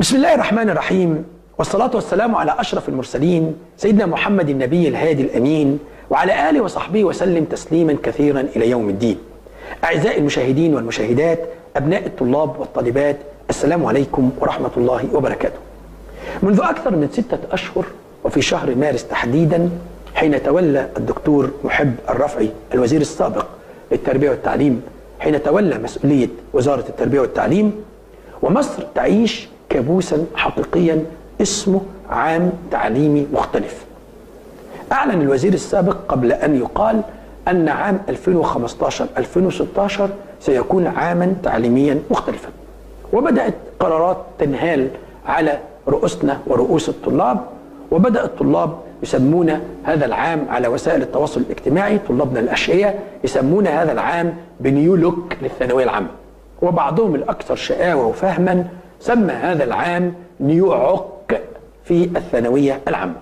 بسم الله الرحمن الرحيم والصلاة والسلام على أشرف المرسلين سيدنا محمد النبي الهادي الأمين وعلى آله وصحبه وسلم تسليما كثيرا إلى يوم الدين أعزائي المشاهدين والمشاهدات أبناء الطلاب والطالبات السلام عليكم ورحمة الله وبركاته منذ أكثر من ستة أشهر وفي شهر مارس تحديدا حين تولى الدكتور محب الرفعي الوزير السابق للتربية والتعليم حين تولى مسؤولية وزارة التربية والتعليم ومصر تعيش كابوسا حقيقيا اسمه عام تعليمي مختلف أعلن الوزير السابق قبل أن يقال أن عام 2015-2016 سيكون عاما تعليميا مختلفا وبدأت قرارات تنهال على رؤوسنا ورؤوس الطلاب وبدأ الطلاب يسمون هذا العام على وسائل التواصل الاجتماعي طلابنا الأشقياء يسمون هذا العام بنيو لوك للثانوية العامة وبعضهم الأكثر شقاوة وفهما سمى هذا العام نيو عك في الثانوية العامة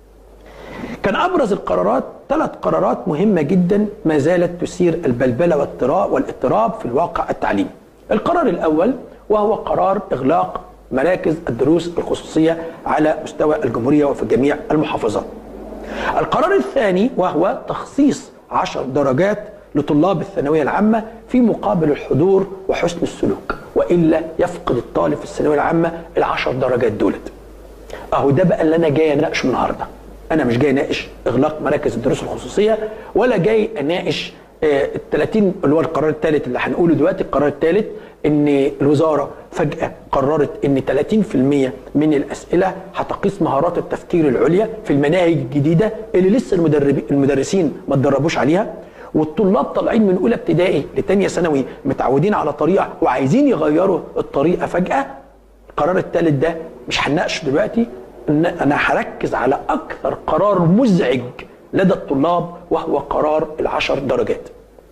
كان أبرز القرارات ثلاث قرارات مهمة جدا ما زالت تثير البلبلة واضطراب والاضطراب في الواقع التعليمي القرار الأول وهو قرار إغلاق مراكز الدروس الخصوصية على مستوى الجمهورية وفي جميع المحافظات القرار الثاني وهو تخصيص عشر درجات لطلاب الثانوية العامة في مقابل الحضور وحسن السلوك وإلا يفقد الطالب في الثانوية العامة العشر درجات دولت أهو ده بقى اللي أنا جاي أناقشه النهاردة أنا مش جاي أناقش إغلاق مراكز الدروس الخصوصية ولا جاي أناقش ال 30 اللي هو القرار الثالث اللي هنقوله دلوقتي القرار الثالث ان الوزاره فجاه قررت ان 30% من الاسئله هتقيس مهارات التفكير العليا في المناهج الجديده اللي لسه المدربين المدرسين ما اتدربوش عليها والطلاب طالعين من اولى ابتدائي لثانيه ثانوي متعودين على طريقه وعايزين يغيروا الطريقه فجاه القرار الثالث ده مش هنناقشه دلوقتي ان انا هركز على اكثر قرار مزعج لدى الطلاب وهو قرار العشر درجات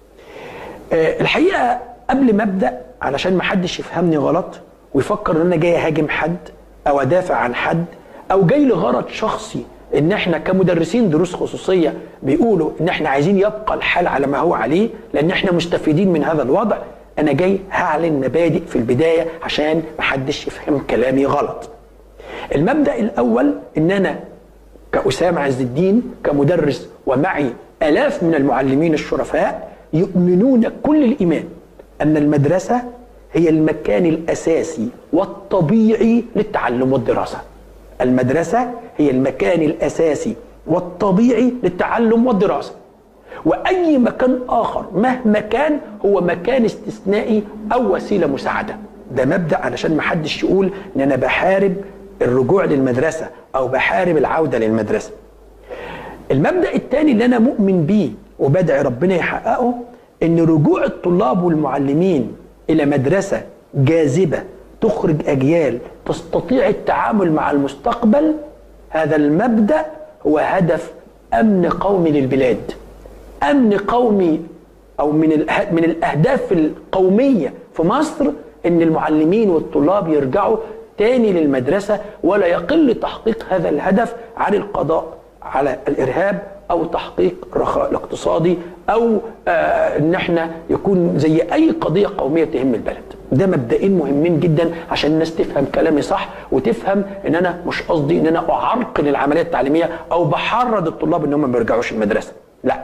أه الحقيقه قبل ما ابدا علشان ما حدش يفهمني غلط ويفكر ان انا جاي اهاجم حد او ادافع عن حد او جاي لغرض شخصي ان احنا كمدرسين دروس خصوصيه بيقولوا ان احنا عايزين يبقى الحال على ما هو عليه لان احنا مستفيدين من هذا الوضع انا جاي هعلن مبادئ في البدايه عشان ما حدش يفهم كلامي غلط المبدا الاول ان انا كأسامة عز الدين كمدرس ومعي آلاف من المعلمين الشرفاء يؤمنون كل الإيمان أن المدرسة هي المكان الأساسي والطبيعي للتعلم والدراسة المدرسة هي المكان الأساسي والطبيعي للتعلم والدراسة وأي مكان آخر مهما كان هو مكان استثنائي أو وسيلة مساعدة ده مبدأ علشان ما حدش يقول إن أنا بحارب الرجوع للمدرسة أو بحارب العودة للمدرسة المبدأ الثاني اللي أنا مؤمن بيه وبدعي ربنا يحققه ان رجوع الطلاب والمعلمين الى مدرسه جاذبه تخرج اجيال تستطيع التعامل مع المستقبل هذا المبدا هو هدف امن قومي للبلاد امن قومي او من من الاهداف القوميه في مصر ان المعلمين والطلاب يرجعوا تاني للمدرسه ولا يقل تحقيق هذا الهدف عن القضاء على الارهاب او تحقيق الرخاء الاقتصادي او آه ان احنا يكون زي اي قضيه قوميه تهم البلد ده مبدئين مهمين جدا عشان الناس تفهم كلامي صح وتفهم ان انا مش قصدي ان انا اعرقل العمليه التعليميه او بحرض الطلاب ان هم ما يرجعوش المدرسه لا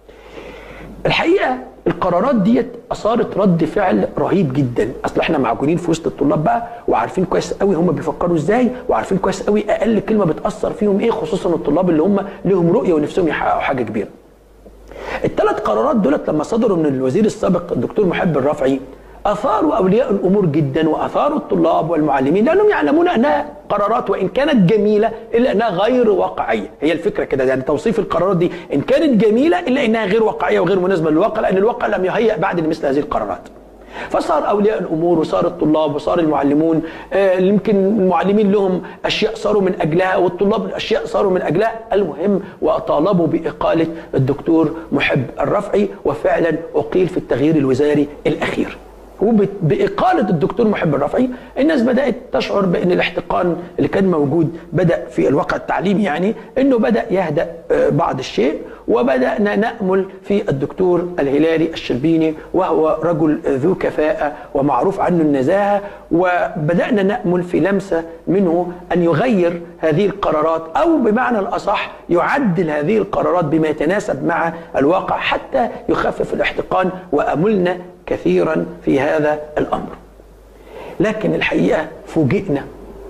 الحقيقه القرارات ديت اثارت رد فعل رهيب جدا اصل احنا معجونين في وسط الطلاب بقى وعارفين كويس قوي هم بيفكروا ازاي وعارفين كويس قوي اقل كلمه بتاثر فيهم ايه خصوصا الطلاب اللي هم لهم رؤيه ونفسهم يحققوا حاجه كبيره الثلاث قرارات دولت لما صدروا من الوزير السابق الدكتور محب الرافعي اثاروا اولياء الامور جدا واثاروا الطلاب والمعلمين لانهم يعلمون انها قرارات وان كانت جميله الا انها غير واقعيه هي الفكره كده يعني توصيف القرارات دي ان كانت جميله الا انها غير واقعيه وغير مناسبه للواقع لان الواقع لم يهيأ بعد لمثل هذه القرارات فصار اولياء الامور وصار الطلاب وصار المعلمون آه يمكن المعلمين لهم اشياء صاروا من اجلها والطلاب اشياء صاروا من اجلها المهم وطالبوا باقاله الدكتور محب الرفعي وفعلا اقيل في التغيير الوزاري الاخير وبإقالة الدكتور محب الرفعي الناس بدأت تشعر بأن الاحتقان اللي كان موجود بدأ في الواقع التعليمي يعني أنه بدأ يهدأ آه، بعض الشيء وبدأنا نأمل في الدكتور الهلالي الشربيني وهو رجل ذو كفاءة ومعروف عنه النزاهة وبدأنا نأمل في لمسة منه أن يغير هذه القرارات أو بمعنى الأصح يعدل هذه القرارات بما يتناسب مع الواقع حتى يخفف الاحتقان وأملنا كثيرا في هذا الأمر لكن الحقيقة فوجئنا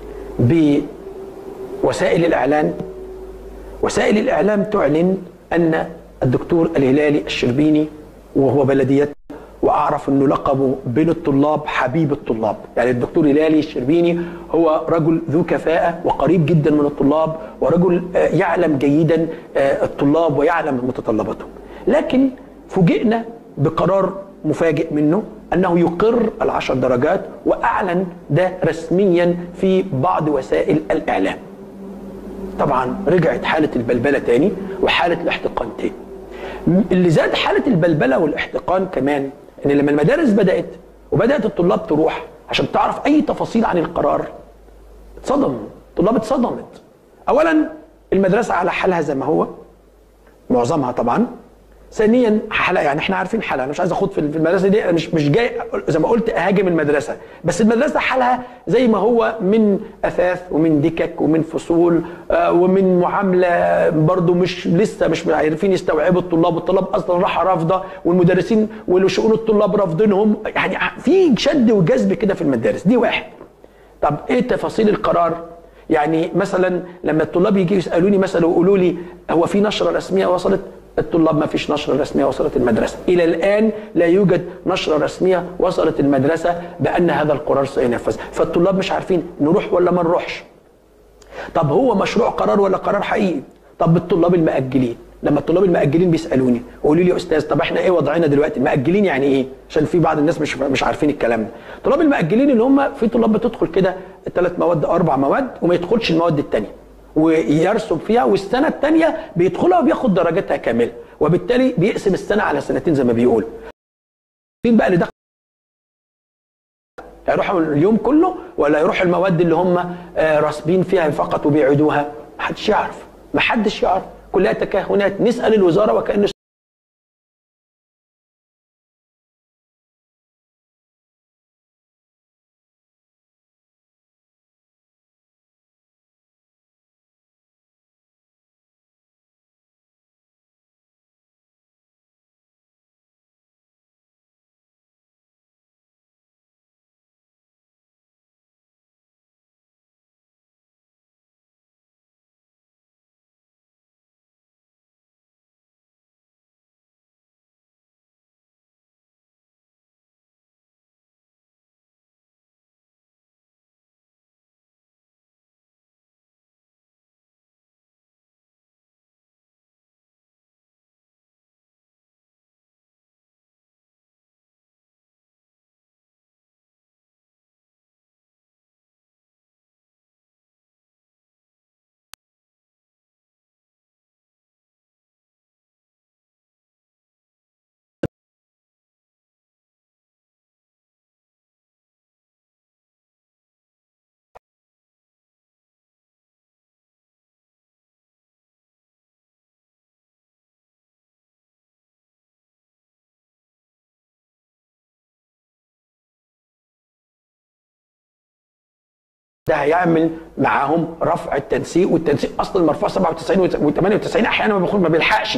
بوسائل الإعلان وسائل الإعلام تعلن أن الدكتور الهلالي الشربيني وهو بلديتنا واعرف انه لقبه بين الطلاب حبيب الطلاب يعني الدكتور هلالي الشربيني هو رجل ذو كفاءه وقريب جدا من الطلاب ورجل آه، يعلم جيدا آه، الطلاب ويعلم متطلباتهم لكن فوجئنا بقرار مفاجئ منه انه يقر العشر درجات واعلن ده رسميا في بعض وسائل الاعلام طبعا رجعت حاله البلبله تاني وحاله الاحتقان تاني اللي زاد حاله البلبله والاحتقان كمان ان لما المدارس بدات وبدات الطلاب تروح عشان تعرف اي تفاصيل عن القرار اتصدموا الطلاب اتصدمت اولا المدرسه على حالها زي ما هو معظمها طبعا ثانيا حلقه يعني احنا عارفين حلقه انا مش عايز اخوض في المدرسه دي انا مش مش جاي زي ما قلت اهاجم المدرسه بس المدرسه حالها زي ما هو من اثاث ومن دكك ومن فصول آه ومن معامله برضو مش لسه مش عارفين يستوعبوا الطلاب والطلاب اصلا راحه رافضه والمدرسين وشؤون الطلاب رافضينهم يعني في شد وجذب كده في المدارس دي واحد طب ايه تفاصيل القرار يعني مثلا لما الطلاب يجي يسالوني مثلا ويقولوا لي هو في نشره رسميه وصلت الطلاب ما فيش نشرة رسمية وصلت المدرسة إلى الآن لا يوجد نشرة رسمية وصلت المدرسة بأن هذا القرار سينفذ فالطلاب مش عارفين نروح ولا ما نروحش طب هو مشروع قرار ولا قرار حقيقي طب الطلاب المأجلين لما الطلاب المأجلين بيسألوني قولوا لي يا أستاذ طب احنا إيه وضعنا دلوقتي مأجلين يعني إيه عشان في بعض الناس مش مش عارفين الكلام ده الطلاب المأجلين اللي هم في طلاب بتدخل كده ثلاث مواد أربع مواد وما يدخلش المواد الثانيه ويرسب فيها والسنه الثانيه بيدخلها وبياخد درجاتها كامله وبالتالي بيقسم السنه على سنتين زي ما بيقول مين بقى اللي دخل هيروحوا اليوم كله ولا يروح المواد اللي هم آه، راسبين فيها فقط وبيعيدوها محدش يعرف محدش يعرف كلها تكهنات نسال الوزاره وكان ده هيعمل معاهم رفع التنسيق والتنسيق اصلا مرفوع 97 و98 احيانا ما ما بيلحقش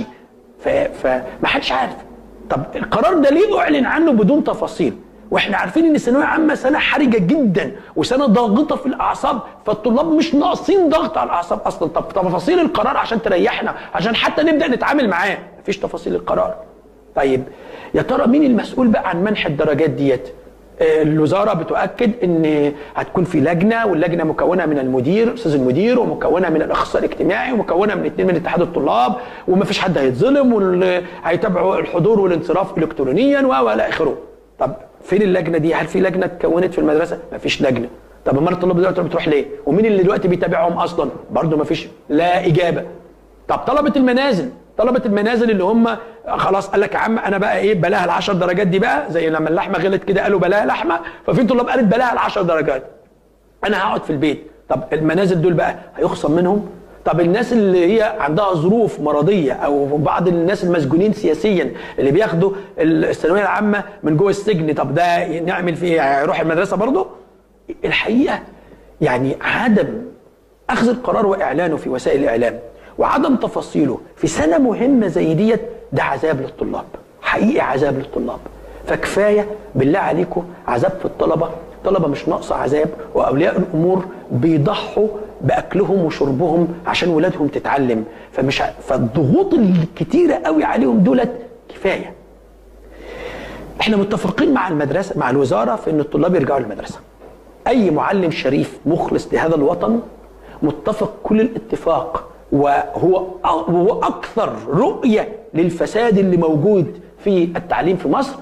فما حدش عارف طب القرار ده ليه اعلن عنه بدون تفاصيل واحنا عارفين ان الثانويه عامه سنه حرجه جدا وسنه ضاغطه في الاعصاب فالطلاب مش ناقصين ضغط على الاعصاب اصلا طب تفاصيل القرار عشان تريحنا عشان حتى نبدا نتعامل معاه مفيش تفاصيل القرار طيب يا ترى مين المسؤول بقى عن منح الدرجات ديت الوزاره بتؤكد ان هتكون في لجنه واللجنه مكونه من المدير استاذ المدير ومكونه من الاخصائي الاجتماعي ومكونه من اثنين من اتحاد الطلاب وما فيش حد هيتظلم وهيتابعوا الحضور والانصراف الكترونيا والى اخره طب فين اللجنه دي هل في لجنه اتكونت في المدرسه ما فيش لجنه طب امال الطلاب دلوقتي بتروح ليه ومين اللي دلوقتي بيتابعهم اصلا برضه ما فيش لا اجابه طب طلبه المنازل طلبه المنازل اللي هم خلاص قال لك يا عم انا بقى ايه بلاها العشر درجات دي بقى زي لما اللحمه غلت كده قالوا بلاها لحمه ففي طلاب قالت بلاها العشر درجات انا هقعد في البيت طب المنازل دول بقى هيخصم منهم طب الناس اللي هي عندها ظروف مرضيه او بعض الناس المسجونين سياسيا اللي بياخدوا الثانويه العامه من جوه السجن طب ده نعمل فيه ايه هيروح المدرسه برضه الحقيقه يعني عدم اخذ القرار واعلانه في وسائل الاعلام وعدم تفاصيله في سنه مهمه زي ديت ده عذاب للطلاب حقيقي عذاب للطلاب فكفايه بالله عليكم عذاب في الطلبه الطلبه مش ناقصه عذاب واولياء الامور بيضحوا باكلهم وشربهم عشان ولادهم تتعلم فمش ع... فالضغوط الكتيره قوي عليهم دولت كفايه احنا متفقين مع المدرسه مع الوزاره في ان الطلاب يرجعوا للمدرسه اي معلم شريف مخلص لهذا الوطن متفق كل الاتفاق وهو هو اكثر رؤيه للفساد اللي موجود في التعليم في مصر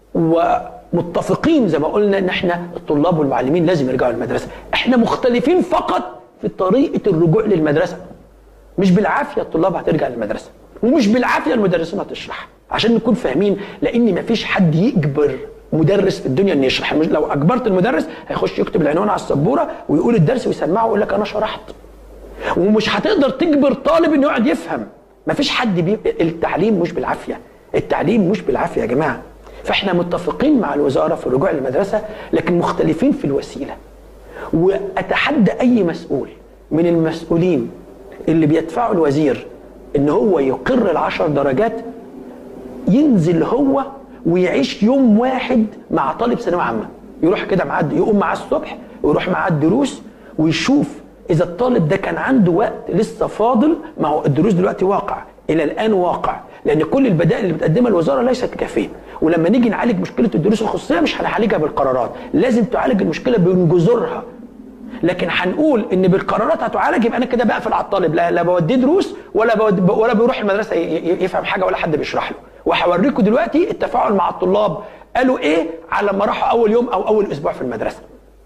ومتفقين زي ما قلنا ان احنا الطلاب والمعلمين لازم يرجعوا للمدرسه احنا مختلفين فقط في طريقه الرجوع للمدرسه مش بالعافيه الطلاب هترجع للمدرسه ومش بالعافيه المدرسين هتشرح عشان نكون فاهمين لان مفيش حد يجبر مدرس في الدنيا انه يشرح لو اجبرت المدرس هيخش يكتب العنوان على السبوره ويقول الدرس ويسمعه ويقول لك انا شرحت ومش هتقدر تجبر طالب انه يقعد يفهم مفيش حد بيبقى التعليم مش بالعافيه التعليم مش بالعافيه يا جماعه فاحنا متفقين مع الوزاره في الرجوع للمدرسه لكن مختلفين في الوسيله واتحدى اي مسؤول من المسؤولين اللي بيدفعوا الوزير ان هو يقر العشر درجات ينزل هو ويعيش يوم واحد مع طالب ثانويه عامه يروح كده معاه يقوم معاه الصبح ويروح معاه الدروس ويشوف اذا الطالب ده كان عنده وقت لسه فاضل ما هو الدروس دلوقتي واقع الى الان واقع لان كل البدائل اللي بتقدمها الوزاره ليست كافيه ولما نيجي نعالج مشكله الدروس الخصوصيه مش هنعالجها بالقرارات لازم تعالج المشكله من جذورها لكن هنقول ان بالقرارات هتعالج يبقى انا كده بقفل على الطالب لا, لا بوديه دروس ولا بود ولا بيروح المدرسه يفهم حاجه ولا حد بيشرح له وهوريكم دلوقتي التفاعل مع الطلاب قالوا ايه على لما راحوا اول يوم او اول اسبوع في المدرسه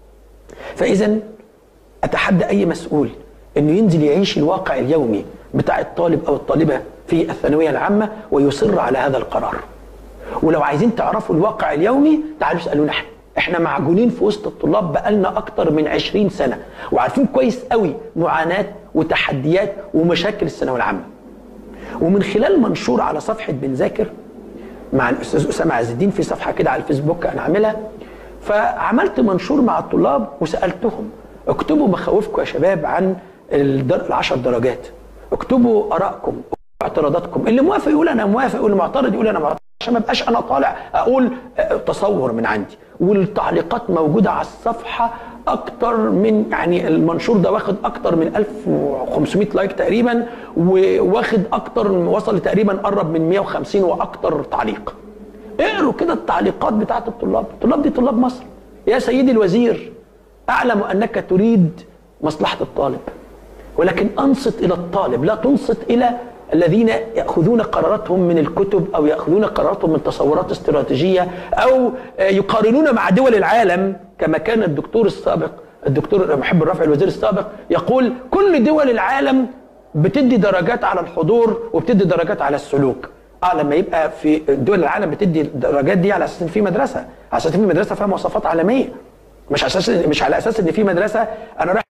فاذا اتحدى اي مسؤول انه ينزل يعيش الواقع اليومي بتاع الطالب او الطالبه في الثانويه العامه ويصر على هذا القرار ولو عايزين تعرفوا الواقع اليومي تعالوا اسالونا احنا احنا معجونين في وسط الطلاب بقالنا اكتر من 20 سنه وعارفين كويس قوي معاناه وتحديات ومشاكل الثانويه العامه ومن خلال منشور على صفحه بنذاكر مع الاستاذ اسامه عز الدين في صفحه كده على الفيسبوك انا عاملها فعملت منشور مع الطلاب وسالتهم اكتبوا مخاوفكم يا شباب عن العشر درجات اكتبوا ارائكم اعتراضاتكم اللي موافق يقول انا موافق واللي معترض يقول انا معترض عشان ما ابقاش انا طالع اقول تصور من عندي والتعليقات موجوده على الصفحه اكتر من يعني المنشور ده واخد اكتر من 1500 لايك تقريبا وواخد اكتر وصل تقريبا قرب من 150 واكتر تعليق اقروا كده التعليقات بتاعت الطلاب الطلاب دي طلاب مصر يا سيدي الوزير اعلم انك تريد مصلحه الطالب ولكن انصت الى الطالب لا تنصت الى الذين ياخذون قراراتهم من الكتب او ياخذون قراراتهم من تصورات استراتيجيه او يقارنون مع دول العالم كما كان الدكتور السابق الدكتور محب الرافع الوزير السابق يقول كل دول العالم بتدي درجات على الحضور وبتدي درجات على السلوك اه لما يبقى في دول العالم بتدي الدرجات دي على اساس ان في مدرسه على اساس ان في مدرسه فيها مواصفات عالميه مش اساس مش على اساس ان في مدرسه انا رايح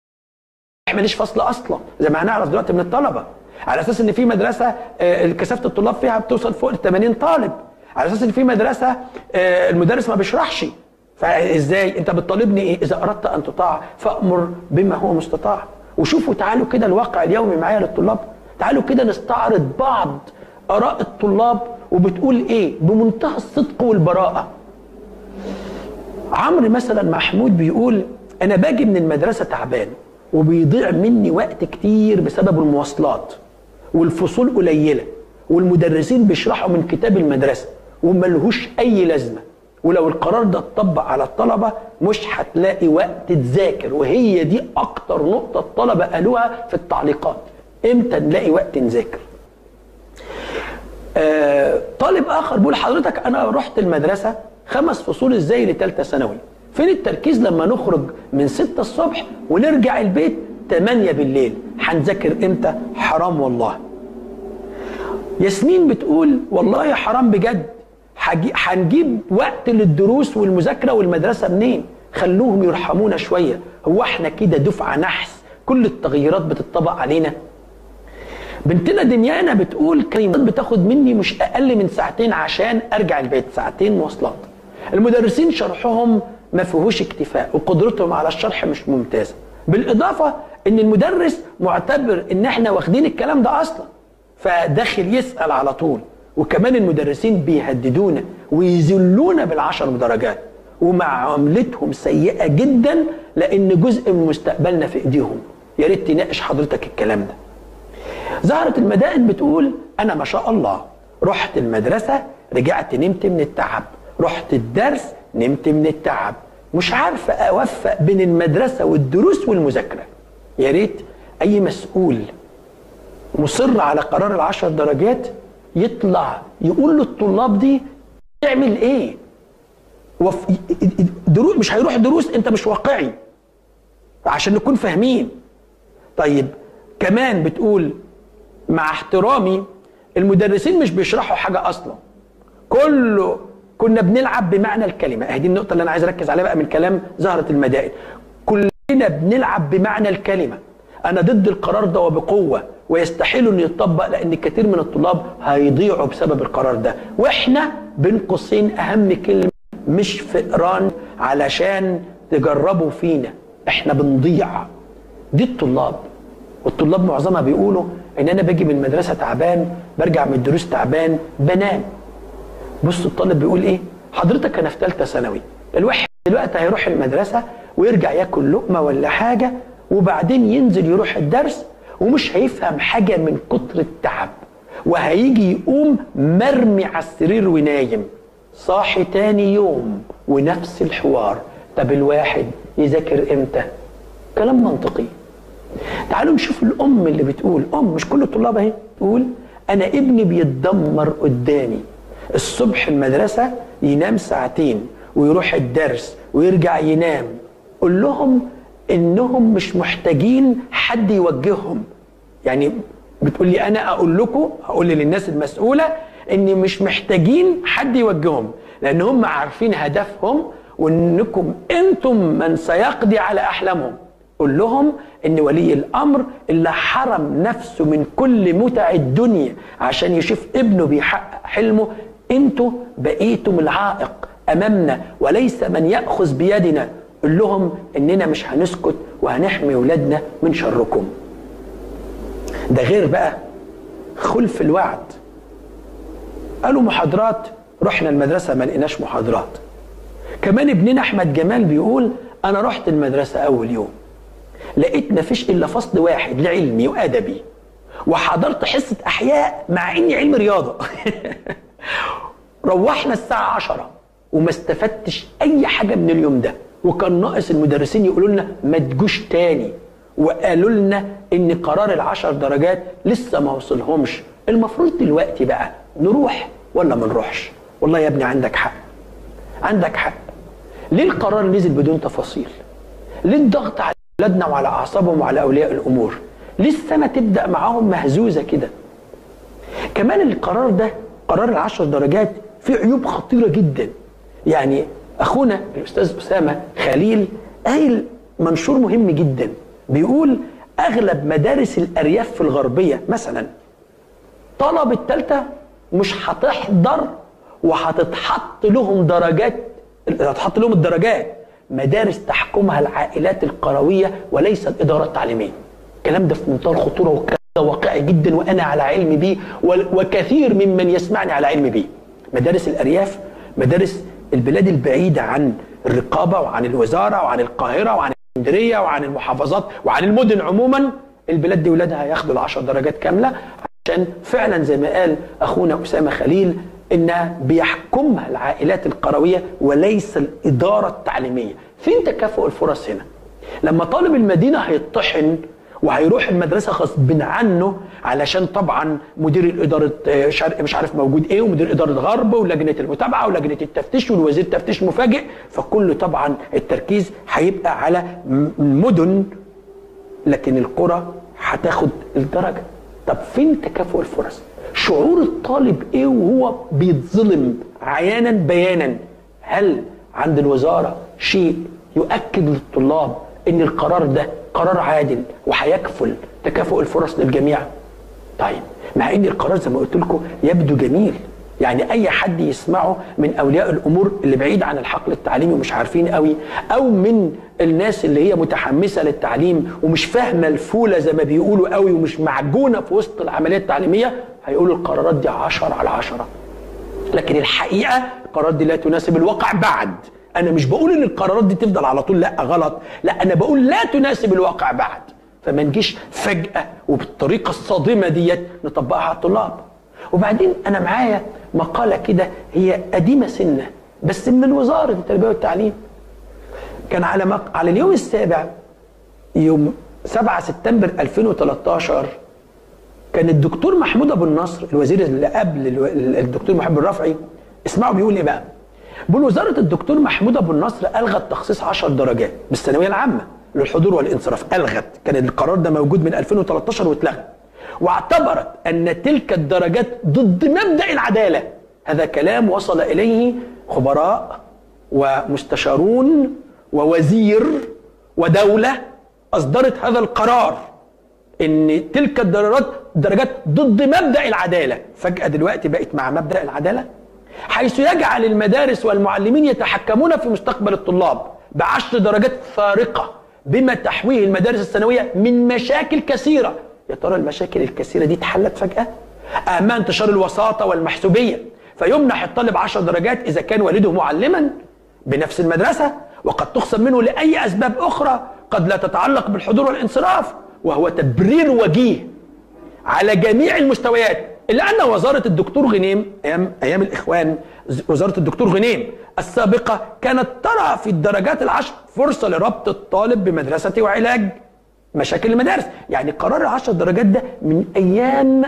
ماليش فصل اصلا زي ما هنعرف دلوقتي من الطلبه على اساس ان في مدرسه كثافه الطلاب فيها بتوصل فوق ال 80 طالب على اساس ان في مدرسه المدرس ما بيشرحش فازاي انت بتطالبني ايه اذا اردت ان تطاع فامر بما هو مستطاع وشوفوا تعالوا كده الواقع اليومي معايا للطلاب تعالوا كده نستعرض بعض اراء الطلاب وبتقول ايه بمنتهى الصدق والبراءه عمرو مثلا محمود بيقول انا باجي من المدرسه تعبان وبيضيع مني وقت كتير بسبب المواصلات والفصول قليله والمدرسين بيشرحوا من كتاب المدرسه وملهوش اي لازمه ولو القرار ده اتطبق على الطلبه مش هتلاقي وقت تذاكر وهي دي اكتر نقطه الطلبه قالوها في التعليقات امتى نلاقي وقت نذاكر آه طالب اخر بيقول حضرتك انا رحت المدرسه خمس فصول ازاي لثالثه ثانوي فين التركيز لما نخرج من 6 الصبح ونرجع البيت 8 بالليل هنذاكر امتى حرام والله ياسمين بتقول والله حرام بجد حجي- هنجيب وقت للدروس والمذاكره والمدرسه منين خلوهم يرحمونا شويه هو احنا كده دفعه نحس كل التغيرات بتطبق علينا بنتنا دنيانا بتقول كلمات بتاخد مني مش اقل من ساعتين عشان ارجع البيت ساعتين مواصلات المدرسين شرحهم ما فيهوش اكتفاء وقدرتهم على الشرح مش ممتازه بالاضافه ان المدرس معتبر ان احنا واخدين الكلام ده اصلا فداخل يسال على طول وكمان المدرسين بيهددونا ويذلونا بالعشر درجات ومعاملتهم سيئه جدا لان جزء من مستقبلنا في ايديهم يا ريت تناقش حضرتك الكلام ده زهرة المدائن بتقول أنا ما شاء الله رحت المدرسة رجعت نمت من التعب رحت الدرس نمت من التعب مش عارفة أوفق بين المدرسة والدروس والمذاكرة يا ريت أي مسؤول مصر على قرار العشر درجات يطلع يقول للطلاب دي تعمل ايه وف... دروس مش هيروح دروس انت مش واقعي عشان نكون فاهمين طيب كمان بتقول مع احترامي المدرسين مش بيشرحوا حاجه اصلا كله كنا بنلعب بمعنى الكلمه اهي دي النقطه اللي انا عايز اركز عليها بقى من كلام زهره المدائن كلنا بنلعب بمعنى الكلمه انا ضد القرار ده وبقوه ويستحيل انه يتطبق لان كثير من الطلاب هيضيعوا بسبب القرار ده واحنا بين قوسين اهم كلمه مش فقران علشان تجربوا فينا احنا بنضيع دي الطلاب والطلاب معظمها بيقولوا ان انا باجي من المدرسه تعبان برجع من الدروس تعبان بنام بص الطالب بيقول ايه حضرتك انا في ثالثه ثانوي الواحد دلوقتي هيروح المدرسه ويرجع ياكل لقمه ولا حاجه وبعدين ينزل يروح الدرس ومش هيفهم حاجه من كتر التعب وهيجي يقوم مرمي على السرير ونايم صاحي تاني يوم ونفس الحوار طب الواحد يذاكر امتى كلام منطقي تعالوا نشوف الام اللي بتقول ام مش كل الطلاب اهي تقول انا ابني بيتدمر قدامي الصبح المدرسه ينام ساعتين ويروح الدرس ويرجع ينام قول لهم انهم مش محتاجين حد يوجههم يعني بتقول لي انا اقول لكم هقول للناس المسؤوله ان مش محتاجين حد يوجههم لان هم عارفين هدفهم وانكم انتم من سيقضي على احلامهم قول لهم ان ولي الامر اللي حرم نفسه من كل متع الدنيا عشان يشوف ابنه بيحقق حلمه انتوا بقيتم العائق امامنا وليس من ياخذ بيدنا قول لهم اننا مش هنسكت وهنحمي ولادنا من شركم ده غير بقى خلف الوعد قالوا محاضرات رحنا المدرسة ما لقيناش محاضرات كمان ابننا أحمد جمال بيقول أنا رحت المدرسة أول يوم لقيت مفيش إلا فصل واحد لعلمي وأدبي وحضرت حصة أحياء مع إني علم رياضة روحنا الساعة عشرة وما استفدتش أي حاجة من اليوم ده وكان ناقص المدرسين يقولوا لنا ما تجوش تاني وقالوا لنا ان قرار العشر درجات لسه ما وصلهمش المفروض دلوقتي بقى نروح ولا ما نروحش والله يا ابني عندك حق عندك حق ليه القرار نزل بدون تفاصيل ليه الضغط على اولادنا وعلى اعصابهم وعلى اولياء الامور ليه السنه تبدا معاهم مهزوزه كده كمان القرار ده قرار العشر درجات فيه عيوب خطيره جدا يعني اخونا الاستاذ اسامه خليل قايل منشور مهم جدا بيقول اغلب مدارس الارياف في الغربيه مثلا طلب الثالثه مش هتحضر وهتتحط لهم درجات هتحط لهم الدرجات مدارس تحكمها العائلات القرويه وليس الاداره التعليميه الكلام ده في منتهى الخطوره والكلام ده واقعي جدا وانا على علم بيه وكثير ممن يسمعني على علم بيه مدارس الارياف مدارس البلاد البعيده عن الرقابه وعن الوزاره وعن القاهره وعن اسكندريه وعن المحافظات وعن المدن عموما البلاد دي ولادها هياخدوا العشر درجات كامله عشان فعلا زي ما قال اخونا اسامه خليل انها بيحكمها العائلات القرويه وليس الاداره التعليميه فين تكافؤ الفرص هنا لما طالب المدينه هيطحن وهيروح المدرسه غصب عنه علشان طبعا مدير الاداره شرق مش عارف موجود ايه ومدير اداره غرب ولجنه المتابعه ولجنه التفتيش والوزير تفتيش مفاجئ فكل طبعا التركيز هيبقى على المدن لكن القرى هتاخد الدرجه طب فين تكافؤ الفرص شعور الطالب ايه وهو بيتظلم عيانا بيانا هل عند الوزاره شيء يؤكد للطلاب ان القرار ده قرار عادل وهيكفل تكافؤ الفرص للجميع طيب مع ان القرار زي ما قلت لكم يبدو جميل يعني اي حد يسمعه من اولياء الامور اللي بعيد عن الحقل التعليمي ومش عارفين قوي او من الناس اللي هي متحمسه للتعليم ومش فاهمه الفوله زي ما بيقولوا قوي ومش معجونه في وسط العمليه التعليميه هيقولوا القرارات دي 10 على 10 لكن الحقيقه القرارات دي لا تناسب الواقع بعد انا مش بقول ان القرارات دي تفضل على طول لا غلط لا انا بقول لا تناسب الواقع بعد فما نجيش فجاه وبالطريقه الصادمه ديت نطبقها على الطلاب وبعدين انا معايا مقاله كده هي قديمه سنه بس من وزاره التربيه والتعليم كان على مق... على اليوم السابع يوم 7 سبتمبر 2013 كان الدكتور محمود ابو النصر الوزير اللي قبل الدكتور محمد الرافعي اسمعوا بيقول ايه بقى بيقول وزاره الدكتور محمود ابو النصر الغت تخصيص 10 درجات بالثانويه العامه للحضور والانصراف الغت كان القرار ده موجود من 2013 واتلغى واعتبرت ان تلك الدرجات ضد مبدا العداله هذا كلام وصل اليه خبراء ومستشارون ووزير ودوله اصدرت هذا القرار ان تلك الدرجات درجات ضد مبدا العداله فجاه دلوقتي بقت مع مبدا العداله حيث يجعل المدارس والمعلمين يتحكمون في مستقبل الطلاب بعشر درجات فارقه بما تحويه المدارس الثانويه من مشاكل كثيره يا ترى المشاكل الكثيره دي اتحلت فجاه اهمها انتشار الوساطه والمحسوبيه فيمنح الطالب 10 درجات اذا كان والده معلما بنفس المدرسه وقد تخصم منه لاي اسباب اخرى قد لا تتعلق بالحضور والانصراف وهو تبرير وجيه على جميع المستويات الا ان وزاره الدكتور غنيم ايام ايام الاخوان وزاره الدكتور غنيم السابقه كانت ترى في الدرجات العشر فرصه لربط الطالب بمدرسته وعلاج مشاكل المدارس يعني قرار العشر درجات ده من ايام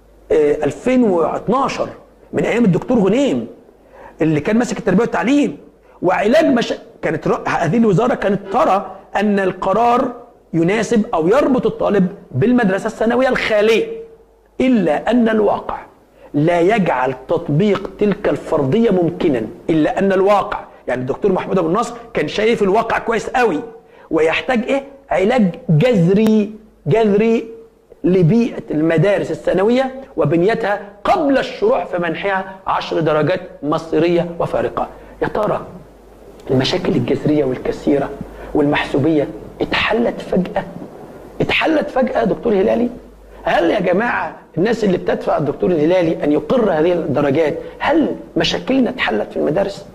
2012 من ايام الدكتور غنيم اللي كان ماسك التربيه والتعليم وعلاج مش... كانت ر... هذه الوزاره كانت ترى ان القرار يناسب او يربط الطالب بالمدرسه الثانويه الخاليه الا ان الواقع لا يجعل تطبيق تلك الفرضيه ممكنا الا ان الواقع يعني الدكتور محمود ابو النصر كان شايف الواقع كويس قوي ويحتاج ايه علاج جذري جذري لبيئة المدارس الثانوية وبنيتها قبل الشروع في منحها عشر درجات مصيرية وفارقة يا ترى المشاكل الجذرية والكثيرة والمحسوبية اتحلت فجأة اتحلت فجأة دكتور هلالي هل يا جماعة الناس اللي بتدفع الدكتور الهلالي أن يقر هذه الدرجات هل مشاكلنا اتحلت في المدارس؟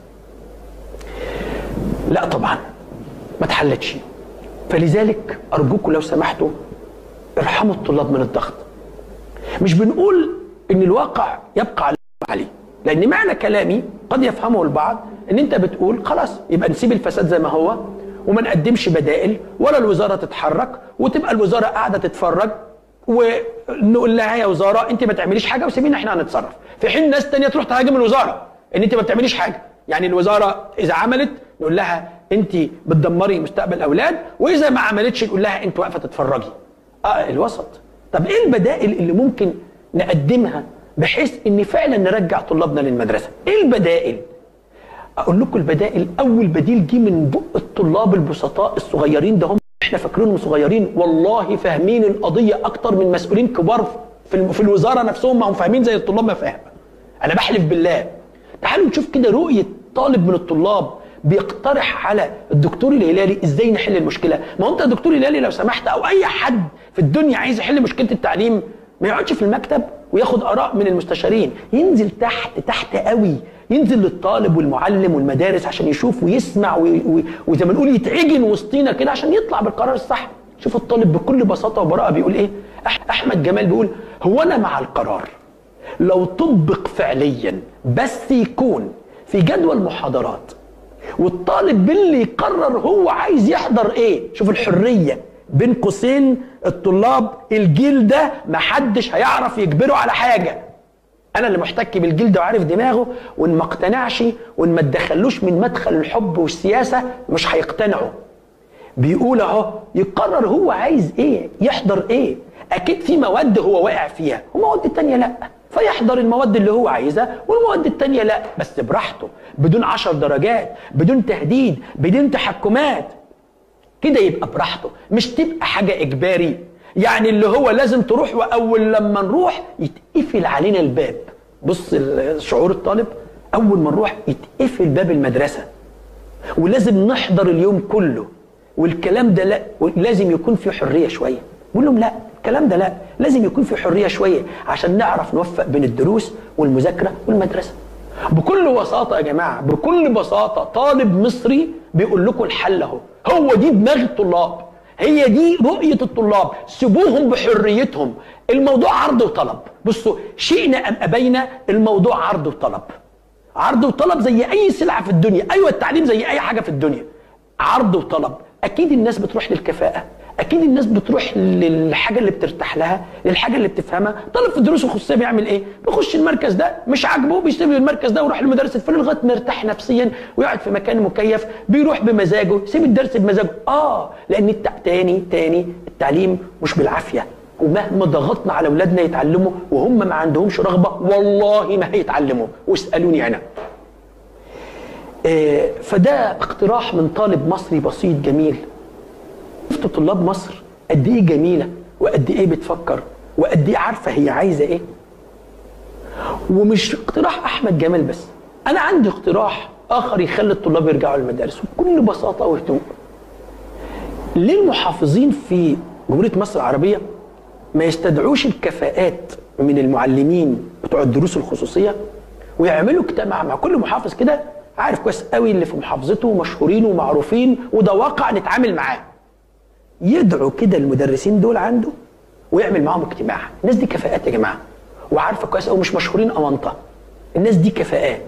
لا طبعا ما اتحلتش فلذلك أرجوكم لو سمحتوا ارحموا الطلاب من الضغط مش بنقول ان الواقع يبقى عليه لان معنى كلامي قد يفهمه البعض ان انت بتقول خلاص يبقى نسيب الفساد زي ما هو وما نقدمش بدائل ولا الوزاره تتحرك وتبقى الوزاره قاعده تتفرج ونقول لها يا وزاره انت ما تعمليش حاجه وسيبينا احنا هنتصرف في حين ناس تانية تروح تهاجم الوزاره ان انت ما بتعمليش حاجه يعني الوزاره اذا عملت نقول لها انت بتدمري مستقبل الاولاد واذا ما عملتش نقول لها انت واقفه تتفرجي اه الوسط طب ايه البدائل اللي ممكن نقدمها بحيث ان فعلا نرجع طلابنا للمدرسه ايه البدائل اقول لكم البدائل اول بديل جه من بق الطلاب البسطاء الصغيرين ده هم احنا فاكرينهم صغيرين والله فاهمين القضيه اكتر من مسؤولين كبار في, في الوزاره نفسهم ما هم فاهمين زي الطلاب ما فاهم انا بحلف بالله تعالوا نشوف كده رؤيه طالب من الطلاب بيقترح على الدكتور الهلالي ازاي نحل المشكله ما هو انت يا دكتور الهلالي لو سمحت او اي حد في الدنيا عايز يحل مشكله التعليم ما يقعدش في المكتب وياخد اراء من المستشارين ينزل تحت تحت قوي ينزل للطالب والمعلم والمدارس عشان يشوف ويسمع وزي ما نقول يتعجن وسطينا كده عشان يطلع بالقرار الصح شوف الطالب بكل بساطه وبراءه بيقول ايه احمد جمال بيقول هو انا مع القرار لو طبق فعليا بس يكون في جدول محاضرات والطالب باللي يقرر هو عايز يحضر ايه شوف الحريه بين قوسين الطلاب الجيل ده محدش هيعرف يجبره على حاجه انا اللي محتك بالجيل ده وعارف دماغه وان ما اقتنعش وان ما تدخلوش من مدخل الحب والسياسه مش هيقتنعوا بيقول اهو يقرر هو عايز ايه يحضر ايه اكيد في مواد هو واقع فيها ومواد تانية لا فيحضر المواد اللي هو عايزها والمواد التانية لا بس براحته بدون عشر درجات بدون تهديد بدون تحكمات كده يبقى براحته مش تبقى حاجة إجباري يعني اللي هو لازم تروح وأول لما نروح يتقفل علينا الباب بص شعور الطالب أول ما نروح يتقفل باب المدرسة ولازم نحضر اليوم كله والكلام ده لا لازم يكون في حرية شوية بقول لهم لا الكلام ده لا لازم يكون في حرية شوية عشان نعرف نوفق بين الدروس والمذاكرة والمدرسة بكل بساطة يا جماعة بكل بساطة طالب مصري بيقول لكم الحل اهو هو دي دماغ الطلاب هي دي رؤية الطلاب سيبوهم بحريتهم الموضوع عرض وطلب بصوا شئنا أم أبينا الموضوع عرض وطلب عرض وطلب زي أي سلعة في الدنيا أيوة التعليم زي أي حاجة في الدنيا عرض وطلب أكيد الناس بتروح للكفاءة اكيد الناس بتروح للحاجه اللي بترتاح لها للحاجه اللي بتفهمها طالب في الدروس الخصوصيه بيعمل ايه بيخش المركز ده مش عاجبه بيسيب المركز ده ويروح للمدرس الفلاني لغايه ما يرتاح نفسيا ويقعد في مكان مكيف بيروح بمزاجه يسيب الدرس بمزاجه اه لان التع... تاني تاني التعليم مش بالعافيه ومهما ضغطنا على اولادنا يتعلموا وهم ما عندهمش رغبه والله ما هيتعلموا واسالوني انا آه فده اقتراح من طالب مصري بسيط جميل شفت طلاب مصر قد ايه جميله وقد ايه بتفكر وقد ايه عارفه هي عايزه ايه ومش اقتراح احمد جمال بس انا عندي اقتراح اخر يخلي الطلاب يرجعوا للمدارس بكل بساطه وهدوء ليه المحافظين في جمهوريه مصر العربيه ما يستدعوش الكفاءات من المعلمين بتوع الدروس الخصوصيه ويعملوا اجتماع مع كل محافظ كده عارف كويس قوي اللي في محافظته مشهورين ومعروفين وده واقع نتعامل معاه يدعو كده المدرسين دول عنده ويعمل معاهم اجتماع الناس دي كفاءات يا جماعه وعارفه كويس قوي مش مشهورين اونطه الناس دي كفاءات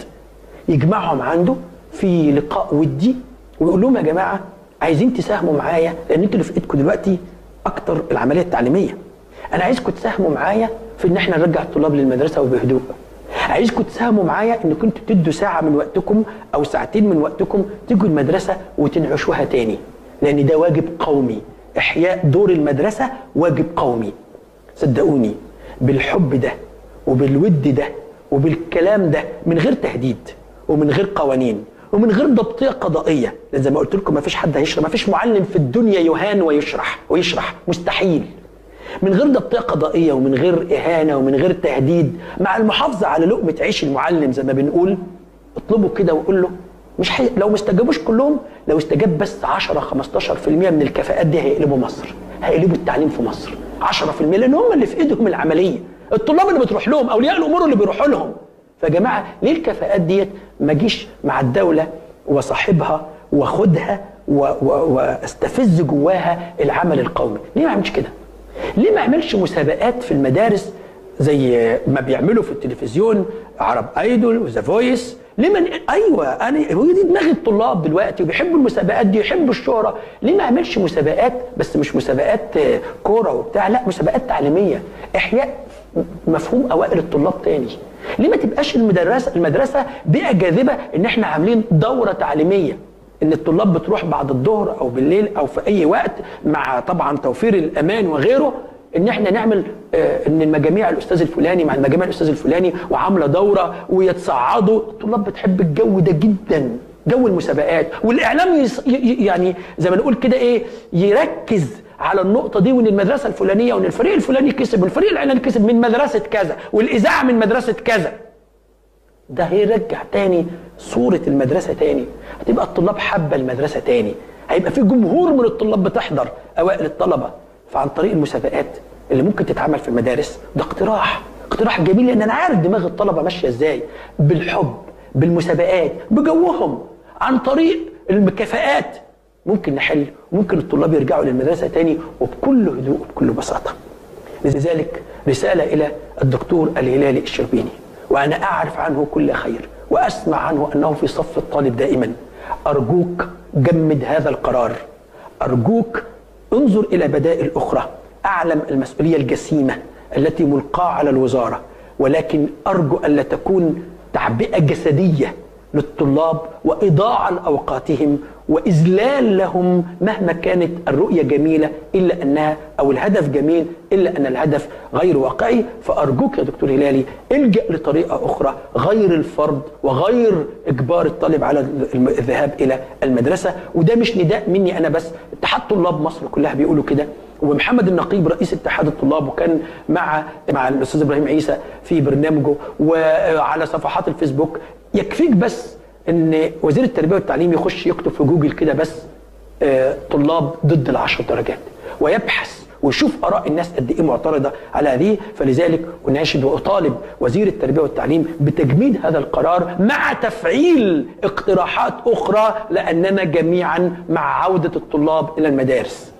يجمعهم عنده في لقاء ودي ويقول لهم يا جماعه عايزين تساهموا معايا لان انتوا اللي في ايدكم دلوقتي اكتر العمليه التعليميه انا عايزكم تساهموا معايا في ان احنا نرجع الطلاب للمدرسه وبهدوء عايزكم تساهموا معايا انكم انتوا تدوا ساعه من وقتكم او ساعتين من وقتكم تيجوا المدرسه وتنعشوها تاني لان ده واجب قومي احياء دور المدرسه واجب قومي صدقوني بالحب ده وبالود ده وبالكلام ده من غير تهديد ومن غير قوانين ومن غير ضبطيه قضائيه لان زي ما قلت لكم ما فيش حد هيشرح ما فيش معلم في الدنيا يهان ويشرح ويشرح مستحيل من غير ضبطيه قضائيه ومن غير اهانه ومن غير تهديد مع المحافظه على لقمه عيش المعلم زي ما بنقول اطلبه كده وقول له مش حي... لو ما استجابوش كلهم لو استجاب بس 10 15% من الكفاءات دي هيقلبوا مصر هيقلبوا التعليم في مصر 10% لان هم اللي في ايدهم العمليه الطلاب اللي بتروح لهم اولياء الامور اللي بيروحوا لهم فيا جماعه ليه الكفاءات ديت ما جيش مع الدوله وصاحبها واخدها و... و... واستفز جواها العمل القومي ليه ما اعملش كده ليه ما اعملش مسابقات في المدارس زي ما بيعملوا في التلفزيون عرب ايدول وذا فويس ليه من ايوه انا هو دي دماغ الطلاب دلوقتي وبيحبوا المسابقات دي يحبوا الشهره ليه ما اعملش مسابقات بس مش مسابقات كوره وبتاع لا مسابقات تعليميه احياء مفهوم اوائل الطلاب تاني ليه ما تبقاش المدرسه المدرسه بيئه جاذبه ان احنا عاملين دوره تعليميه ان الطلاب بتروح بعد الظهر او بالليل او في اي وقت مع طبعا توفير الامان وغيره ان احنا نعمل آه ان المجاميع الاستاذ الفلاني مع المجاميع الاستاذ الفلاني وعامله دوره ويتصعدوا الطلاب بتحب الجو ده جدا جو المسابقات والاعلام يص... ي... يعني زي ما نقول كده ايه يركز على النقطه دي وان المدرسه الفلانيه وان الفريق الفلاني كسب والفريق العلاني كسب من مدرسه كذا والاذاعه من مدرسه كذا ده هيرجع تاني صوره المدرسه تاني هتبقى الطلاب حابه المدرسه تاني هيبقى في جمهور من الطلاب بتحضر اوائل الطلبه فعن طريق المسابقات اللي ممكن تتعمل في المدارس ده اقتراح اقتراح جميل لان انا عارف دماغ الطلبه ماشيه ازاي بالحب بالمسابقات بجوهم عن طريق الكفاءات ممكن نحل ممكن الطلاب يرجعوا للمدرسه تاني وبكل هدوء وبكل بساطه لذلك رساله الى الدكتور الهلالي الشربيني وانا اعرف عنه كل خير واسمع عنه انه في صف الطالب دائما ارجوك جمد هذا القرار ارجوك انظر الى بدائل اخرى اعلم المسؤوليه الجسيمه التي ملقاه على الوزاره ولكن ارجو الا تكون تعبئه جسديه للطلاب وإضاعة لأوقاتهم وإذلال لهم مهما كانت الرؤية جميلة إلا أنها أو الهدف جميل إلا أن الهدف غير واقعي فأرجوك يا دكتور هلالي الجأ لطريقة أخرى غير الفرض وغير إجبار الطالب على الذهاب إلى المدرسة وده مش نداء مني أنا بس اتحاد طلاب مصر كلها بيقولوا كده ومحمد النقيب رئيس اتحاد الطلاب وكان مع مع الاستاذ ابراهيم عيسى في برنامجه وعلى صفحات الفيسبوك يكفيك بس ان وزير التربيه والتعليم يخش يكتب في جوجل كده بس آه، طلاب ضد العشر درجات ويبحث ويشوف اراء الناس قد ايه معترضه على هذه فلذلك اناشد واطالب وزير التربيه والتعليم بتجميد هذا القرار مع تفعيل اقتراحات اخرى لاننا جميعا مع عوده الطلاب الى المدارس.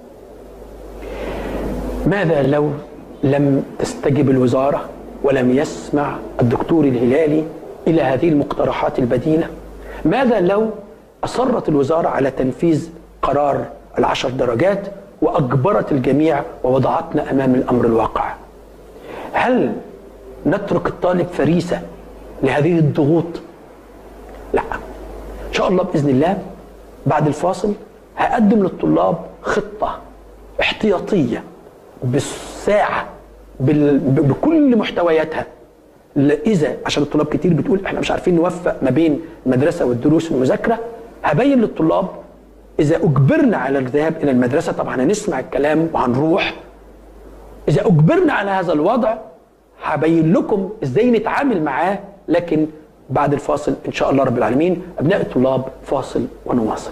ماذا لو لم تستجب الوزاره ولم يسمع الدكتور الهلالي الى هذه المقترحات البديله؟ ماذا لو اصرت الوزاره على تنفيذ قرار العشر درجات واجبرت الجميع ووضعتنا امام الامر الواقع؟ هل نترك الطالب فريسه لهذه الضغوط؟ لا. ان شاء الله باذن الله بعد الفاصل هقدم للطلاب خطه احتياطيه بالساعه بال... بكل محتوياتها اذا عشان الطلاب كتير بتقول احنا مش عارفين نوفق ما بين المدرسه والدروس والمذاكره هبين للطلاب اذا اجبرنا على الذهاب الى المدرسه طبعا هنسمع الكلام وهنروح اذا اجبرنا على هذا الوضع هبين لكم ازاي نتعامل معاه لكن بعد الفاصل ان شاء الله رب العالمين ابناء الطلاب فاصل ونواصل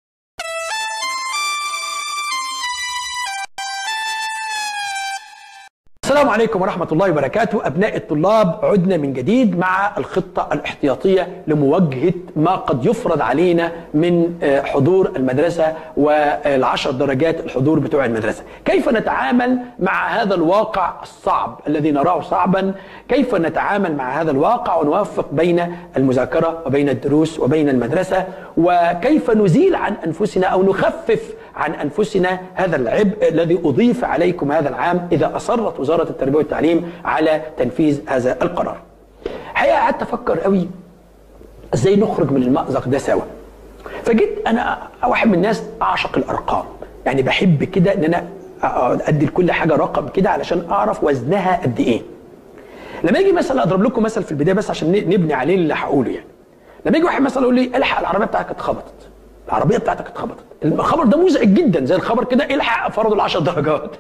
السلام عليكم ورحمة الله وبركاته أبناء الطلاب عدنا من جديد مع الخطة الاحتياطية لمواجهة ما قد يفرض علينا من آه، حضور المدرسة والعشر درجات الحضور بتوع المدرسة كيف نتعامل مع هذا الواقع الصعب الذي نراه صعبا كيف نتعامل مع هذا الواقع ونوفق بين المذاكرة وبين الدروس وبين المدرسة وكيف نزيل عن أنفسنا أو نخفف عن أنفسنا هذا العبء الذي أضيف عليكم هذا العام إذا أصرت وزارة التربية والتعليم على تنفيذ هذا القرار حقيقة قعدت أفكر قوي إزاي نخرج من المأزق ده سوا فجيت أنا واحد من الناس أعشق الأرقام يعني بحب كده إن أنا أدي لكل حاجة رقم كده علشان أعرف وزنها قد إيه لما يجي مثلا اضرب لكم مثل في البدايه بس عشان نبني عليه اللي هقوله يعني لما يجي واحد مثلا يقول لي الحق العربيه بتاعتك اتخبطت العربيه بتاعتك اتخبطت الخبر ده مزعج جدا زي الخبر كده الحق فرضوا العشر درجات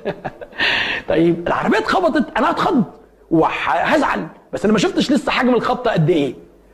طيب العربيه اتخبطت انا هتخض وهزعل بس انا ما شفتش لسه حجم الخبطه قد ايه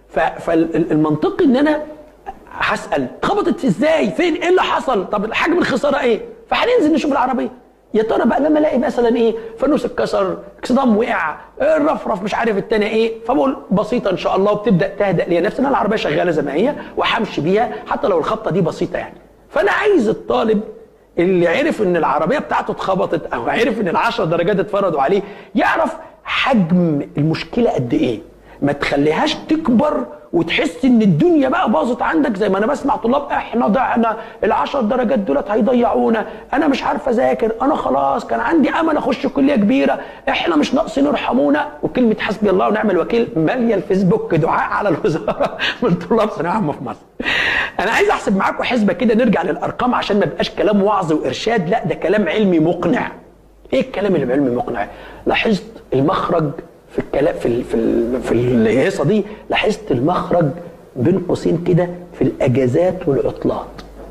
فالمنطقي ان انا هسال اتخبطت ازاي فين ايه اللي حصل طب حجم الخساره ايه فهننزل نشوف العربيه يا ترى بقى لما الاقي مثلا ايه فانوس اتكسر اكسدام وقع الرفرف مش عارف التاني ايه فبقول بسيطه ان شاء الله وبتبدا تهدأ ليا نفسي انا العربيه شغاله زي ما هي وهمشي بيها حتى لو الخبطه دي بسيطه يعني فانا عايز الطالب اللي عرف ان العربيه بتاعته اتخبطت او عرف ان العشر درجات اتفرضوا عليه يعرف حجم المشكله قد ايه ما تخليهاش تكبر وتحس ان الدنيا بقى باظت عندك زي ما انا بسمع طلاب احنا ضعنا العشر درجات دولت هيضيعونا انا مش عارف اذاكر انا خلاص كان عندي امل اخش كليه كبيره احنا مش ناقصين ارحمونا وكلمه حسبي الله ونعم الوكيل ماليه الفيسبوك دعاء على الوزاره من طلاب ثانويه عامه في مصر انا عايز احسب معاكم حسبه كده نرجع للارقام عشان ما يبقاش كلام وعظ وارشاد لا ده كلام علمي مقنع ايه الكلام اللي بعلمي مقنع لاحظت المخرج في الكلام في ال في ال في الهيصه دي لاحظت المخرج بين قوسين كده في الاجازات والعطلات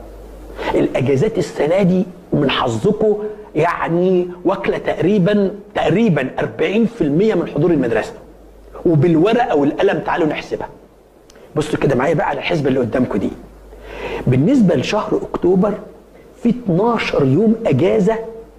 الاجازات السنه دي من حظكم يعني واكله تقريبا تقريبا 40% من حضور المدرسه وبالورقه والقلم تعالوا نحسبها بصوا كده معايا بقى على الحسبه اللي قدامكم دي بالنسبه لشهر اكتوبر في 12 يوم اجازه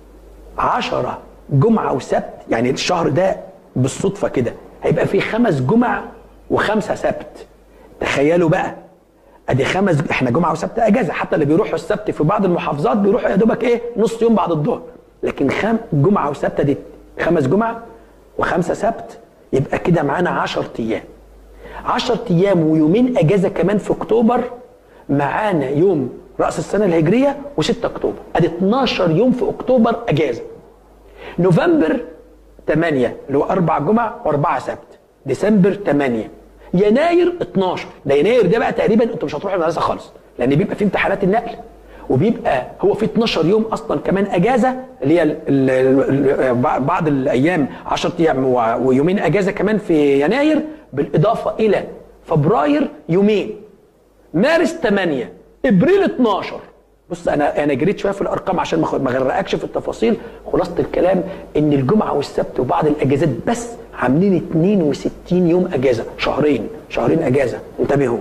10 جمعه وسبت يعني الشهر ده بالصدفه كده هيبقى في خمس جمع وخمسه سبت تخيلوا بقى ادي خمس احنا جمعه وسبت اجازه حتى اللي بيروحوا السبت في بعض المحافظات بيروحوا يا دوبك ايه نص يوم بعد الظهر لكن خم جمعه وسبت دي خمس جمع وخمسه سبت يبقى كده معانا 10 ايام 10 ايام ويومين اجازه كمان في اكتوبر معانا يوم راس السنه الهجريه و6 اكتوبر ادي 12 يوم في اكتوبر اجازه نوفمبر 8 اللي هو اربع جمع واربعه سبت ديسمبر 8 يناير 12 ده يناير ده بقى تقريبا انتوا مش هتروحوا المدرسه خالص لان بيبقى في امتحانات النقل وبيبقى هو في 12 يوم اصلا كمان اجازه اللي هي ال- ال- ال- بعض الايام 10 ايام و- ويومين اجازه كمان في يناير بالاضافه الى فبراير يومين مارس 8 ابريل 12 بص انا انا جريت شويه في الارقام عشان ما أخد- ما اغرقكش في التفاصيل خلاصه الكلام ان الجمعه والسبت وبعض الاجازات بس عاملين 62 يوم اجازه شهرين شهرين اجازه انتبهوا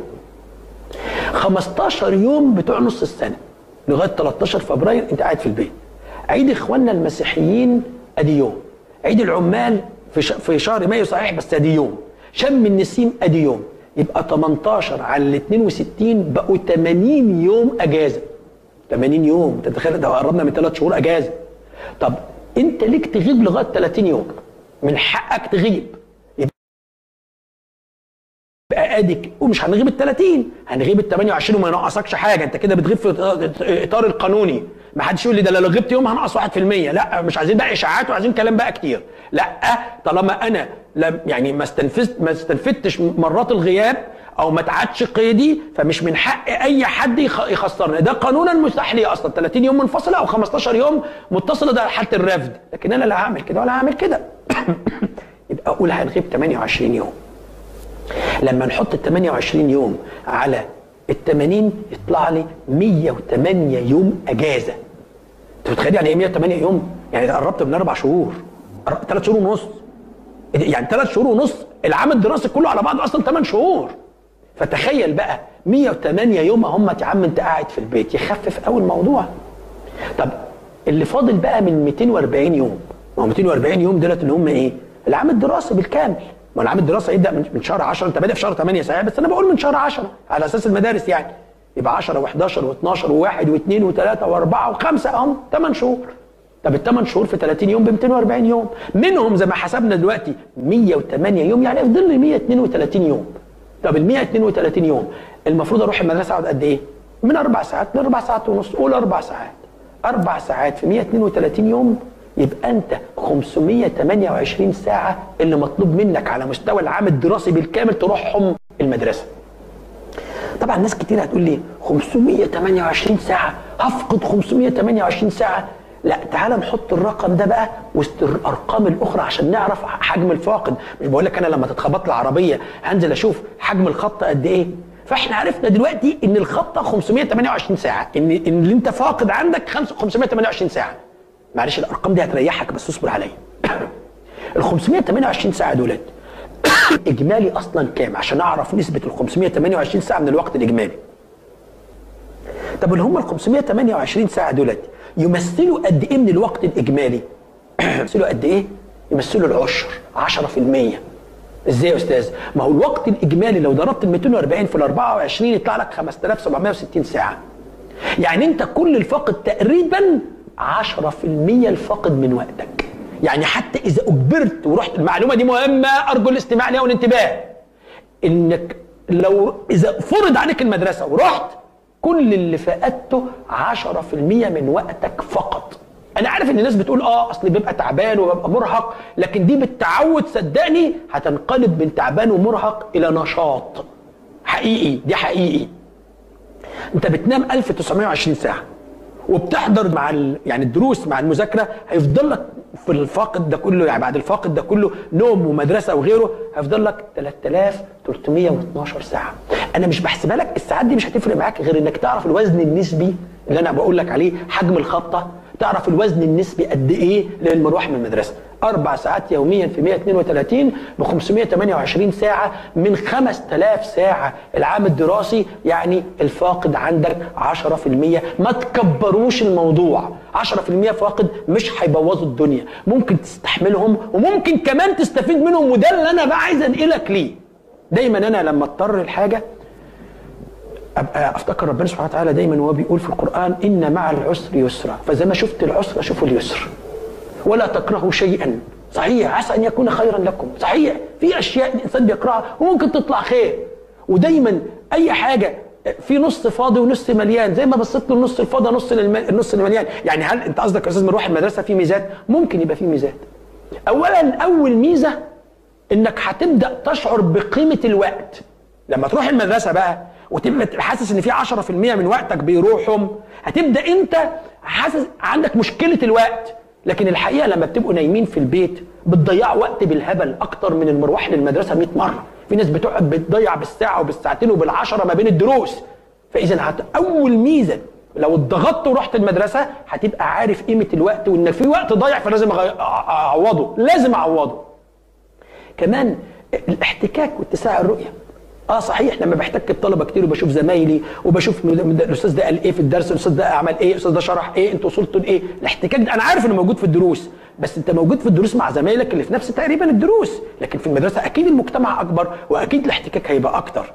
15 يوم بتوع نص السنه لغايه 13 فبراير انت قاعد في البيت عيد اخواننا المسيحيين ادي يوم عيد العمال في ش- في شهر مايو صحيح بس ادي يوم شم النسيم ادي يوم يبقى 18 على ال 62 بقوا 80 يوم اجازه 80 يوم تتخيل ده قربنا من ثلاث شهور اجازه طب انت ليك تغيب لغايه 30 يوم من حقك تغيب يبقى اديك ومش هنغيب ال 30 هنغيب ال 28 وما ينقصكش حاجه انت كده بتغيب في اطار القانوني ما حدش يقول لي ده لو غبت يوم هنقص 1% لا مش عايزين بقى اشاعات وعايزين كلام بقى كتير لا طالما انا لم يعني ما استنفذت ما استنفدتش مرات الغياب او ما تعادش قيدي فمش من حق اي حد يخ- يخسرني ده قانونا مستحيل لي اصلا 30 يوم منفصله او 15 يوم متصله ده حاله الرفض لكن انا لا هعمل كده ولا هعمل كده يبقى اقول هنغيب 28 يوم لما نحط ال 28 يوم على ال 80 يطلع لي 108 يوم اجازه انت متخيل يعني ايه 108 يوم؟ يعني قربت من اربع شهور ثلاث شهور ونص يعني ثلاث شهور ونص العام الدراسي كله على بعضه اصلا 8 شهور فتخيل بقى 108 يوم هم يا عم انت قاعد في البيت يخفف قوي الموضوع طب اللي فاضل بقى من 240 يوم ما هو 240 يوم دولت اللي هم ايه؟ العام الدراسي بالكامل ما هو العام الدراسي هيبدا من من شهر 10 انت بادئ في شهر 8 صحيح بس انا بقول من شهر 10 على اساس المدارس يعني يبقى 10 و11 و12 و1 و2 و3 و4 و5 اهم 8 شهور طب الثمان شهور في 30 يوم ب 240 يوم منهم زي ما حسبنا دلوقتي 108 يوم يعني يفضل لي 132 يوم طب ال 132 يوم المفروض اروح المدرسه اقعد قد ايه؟ من اربع ساعات لاربع ساعات ونص قول اربع ساعات اربع ساعات في 132 يوم يبقى انت 528 ساعه اللي مطلوب منك على مستوى العام الدراسي بالكامل تروحهم المدرسه. طبعا ناس كتير هتقول لي 528 ساعه هفقد 528 ساعه لا تعال نحط الرقم ده بقى وسط الارقام الاخرى عشان نعرف حجم الفاقد مش بقول لك انا لما تتخبط العربيه هنزل اشوف حجم الخط قد ايه فاحنا عرفنا دلوقتي ان الخطه 528 ساعه ان ان اللي انت فاقد عندك 528 ساعه معلش الارقام دي هتريحك بس اصبر عليا ال 528 ساعه دولت اجمالي اصلا كام عشان اعرف نسبه ال 528 ساعه من الوقت الاجمالي طب اللي هم ال 528 ساعه دولت يمثلوا قد ايه من الوقت الاجمالي يمثلوا قد ايه يمثلوا العشر 10% ازاي يا استاذ ما هو الوقت الاجمالي لو ضربت ال 240 في ال 24 يطلع لك 5760 ساعه يعني انت كل الفاقد تقريبا 10% الفاقد من وقتك يعني حتى اذا اجبرت ورحت المعلومه دي مهمه ارجو الاستماع لها والانتباه انك لو اذا فرض عليك المدرسه ورحت كل اللي فقدته 10% من وقتك فقط انا عارف ان الناس بتقول اه اصل بيبقى تعبان وببقى مرهق لكن دي بالتعود صدقني هتنقلب من تعبان ومرهق الى نشاط حقيقي دي حقيقي انت بتنام 1920 ساعه وبتحضر مع ال... يعني الدروس مع المذاكره هيفضل لك في الفاقد ده كله يعني بعد الفاقد ده كله نوم ومدرسه وغيره هيفضل لك 3312 ساعه انا مش بحسبها لك الساعات دي مش هتفرق معاك غير انك تعرف الوزن النسبي اللي انا بقول لك عليه حجم الخطه تعرف الوزن النسبي قد ايه للمروح من المدرسه اربع ساعات يوميا في 132 ب 528 ساعه من 5000 ساعه العام الدراسي يعني الفاقد عندك 10% ما تكبروش الموضوع 10% فاقد مش هيبوظوا الدنيا ممكن تستحملهم وممكن كمان تستفيد منهم وده اللي انا بقى عايز انقلك ليه دايما انا لما اضطر لحاجه ابقى افتكر ربنا سبحانه وتعالى دايما وهو بيقول في القران ان مع العسر يسرا فزي ما شفت العسر شوفوا اليسر ولا تكرهوا شيئا صحيح عسى ان يكون خيرا لكم صحيح في اشياء الانسان بيكرهها وممكن تطلع خير ودايما اي حاجه في نص فاضي ونص مليان زي ما بصيت له النص الفاضي نص للم... النص المليان يعني هل انت قصدك يا استاذ مروح المدرسه في ميزات ممكن يبقى في ميزات اولا اول ميزه انك هتبدا تشعر بقيمه الوقت لما تروح المدرسه بقى وتبقى حاسس ان في 10% من وقتك بيروحهم هتبدا انت حاسس عندك مشكله الوقت لكن الحقيقه لما بتبقوا نايمين في البيت بتضيعوا وقت بالهبل اكتر من المروح للمدرسه 100 مره في ناس بتقعد بتضيع بالساعه وبالساعتين وبالعشره ما بين الدروس فاذا هت... اول ميزه لو اتضغطت ورحت المدرسه هتبقى عارف قيمه الوقت وان في وقت ضايع فلازم أغ- اعوضه لازم اعوضه كمان الاحتكاك واتساع الرؤيه اه صحيح لما بحتك بطلبه كتير وبشوف زمايلي وبشوف مد- مد- الاستاذ ده قال ايه في الدرس الاستاذ ده عمل ايه الاستاذ ده شرح ايه انتوا وصلتوا لايه الاحتكاك ده انا عارف انه موجود في الدروس بس انت موجود في الدروس مع زمايلك اللي في نفس تقريبا الدروس لكن في المدرسه اكيد المجتمع اكبر واكيد الاحتكاك هيبقى اكتر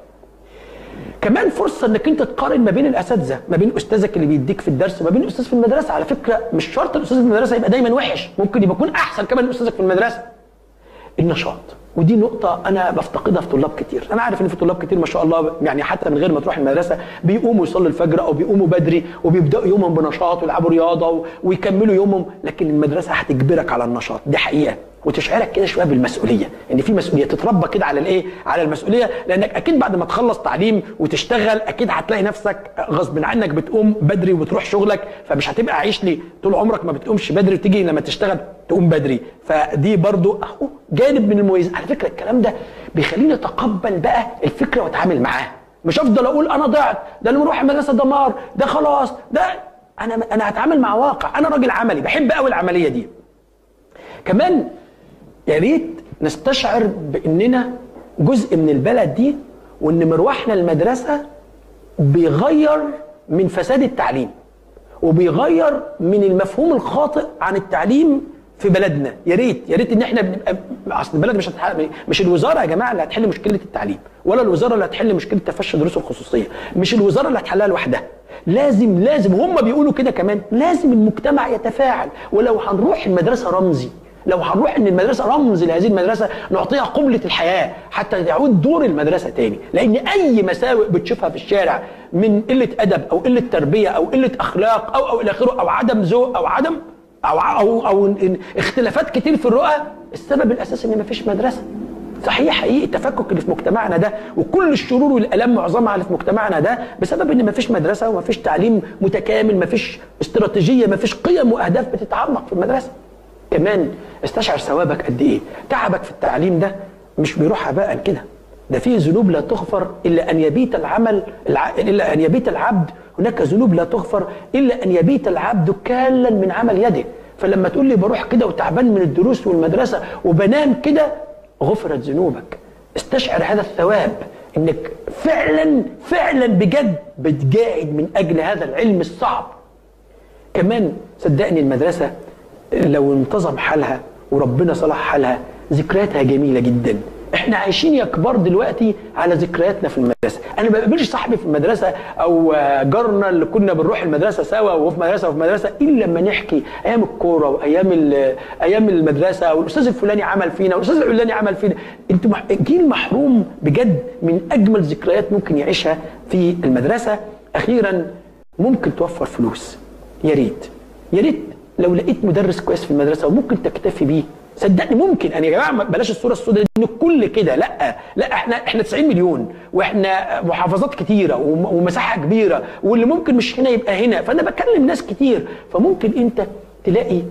كمان فرصه انك انت تقارن ما بين الاساتذه ما بين استاذك اللي بيديك في الدرس وما بين الاستاذ في المدرسه على فكره مش شرط الاستاذ في المدرسه يبقى دايما وحش ممكن يبقى يكون احسن كمان من استاذك في المدرسه النشاط ودي نقطة أنا بفتقدها في طلاب كتير، أنا عارف إن في طلاب كتير ما شاء الله يعني حتى من غير ما تروح المدرسة بيقوموا يصلوا الفجر أو بيقوموا بدري وبيبدأوا يومهم بنشاط ويلعبوا رياضة و- ويكملوا يومهم، لكن المدرسة هتجبرك على النشاط، دي حقيقة وتشعرك كده شويه بالمسؤوليه ان في مسؤوليه تتربى كده على الايه على المسؤوليه لانك اكيد بعد ما تخلص تعليم وتشتغل اكيد هتلاقي نفسك غصب عنك بتقوم بدري وبتروح شغلك فمش هتبقى عايش لي طول عمرك ما بتقومش بدري وتيجي لما تشتغل تقوم بدري فدي برضو اهو جانب من المميزات على فكره الكلام ده بيخليني اتقبل بقى الفكره واتعامل معاها مش افضل اقول انا ضعت ده اللي مروح المدرسه دمار ده خلاص ده انا انا هتعامل مع واقع انا راجل عملي بحب قوي العمليه دي كمان يا ريت نستشعر باننا جزء من البلد دي وان مروحنا المدرسه بيغير من فساد التعليم وبيغير من المفهوم الخاطئ عن التعليم في بلدنا يا ريت يا ريت ان احنا بنبقى اصل البلد مش هتح... مش الوزاره يا جماعه اللي هتحل مشكله التعليم ولا الوزاره اللي هتحل مشكله تفشي الدروس الخصوصيه مش الوزاره اللي هتحلها لوحدها لازم لازم هم بيقولوا كده كمان لازم المجتمع يتفاعل ولو هنروح المدرسه رمزي لو هنروح ان المدرسه رمز لهذه المدرسه نعطيها قبله الحياه حتى يعود دور المدرسه تاني لان اي مساوئ بتشوفها في الشارع من قله ادب او قله تربيه او قله اخلاق او او الى اخره او عدم ذوق او عدم او او او اختلافات كتير في الرؤى السبب الاساسي ان مفيش مدرسه صحيح حقيقي التفكك اللي في مجتمعنا ده وكل الشرور والالام معظمها اللي في مجتمعنا ده بسبب ان مفيش مدرسه ومفيش تعليم متكامل مفيش استراتيجيه مفيش قيم واهداف بتتعمق في المدرسه كمان استشعر ثوابك قد ايه تعبك في التعليم ده مش بيروح هباء كده ده فيه ذنوب لا تغفر الا ان يبيت العمل الع... الا ان يبيت العبد هناك ذنوب لا تغفر الا ان يبيت العبد كالا من عمل يده فلما تقول لي بروح كده وتعبان من الدروس والمدرسه وبنام كده غفرت ذنوبك استشعر هذا الثواب انك فعلا فعلا بجد بتجاهد من اجل هذا العلم الصعب كمان صدقني المدرسه لو انتظم حالها وربنا صلح حالها ذكرياتها جميله جدا احنا عايشين يا كبار دلوقتي على ذكرياتنا في المدرسه انا ما بقابلش صاحبي في المدرسه او جارنا اللي كنا بنروح المدرسه سوا وهو في مدرسه وفي مدرسه الا لما نحكي ايام الكوره وايام ايام المدرسه والاستاذ الفلاني عمل فينا والاستاذ الفلاني عمل فينا انتوا جيل محروم بجد من اجمل ذكريات ممكن يعيشها في المدرسه اخيرا ممكن توفر فلوس يا ريت يا ريت لو لقيت مدرس كويس في المدرسه وممكن تكتفي بيه صدقني ممكن انا يا جماعه بلاش الصوره السوداء ان الكل كده لا لا احنا احنا 90 مليون واحنا محافظات كتيره ومساحه كبيره واللي ممكن مش هنا يبقى هنا فانا بكلم ناس كتير فممكن انت تلاقي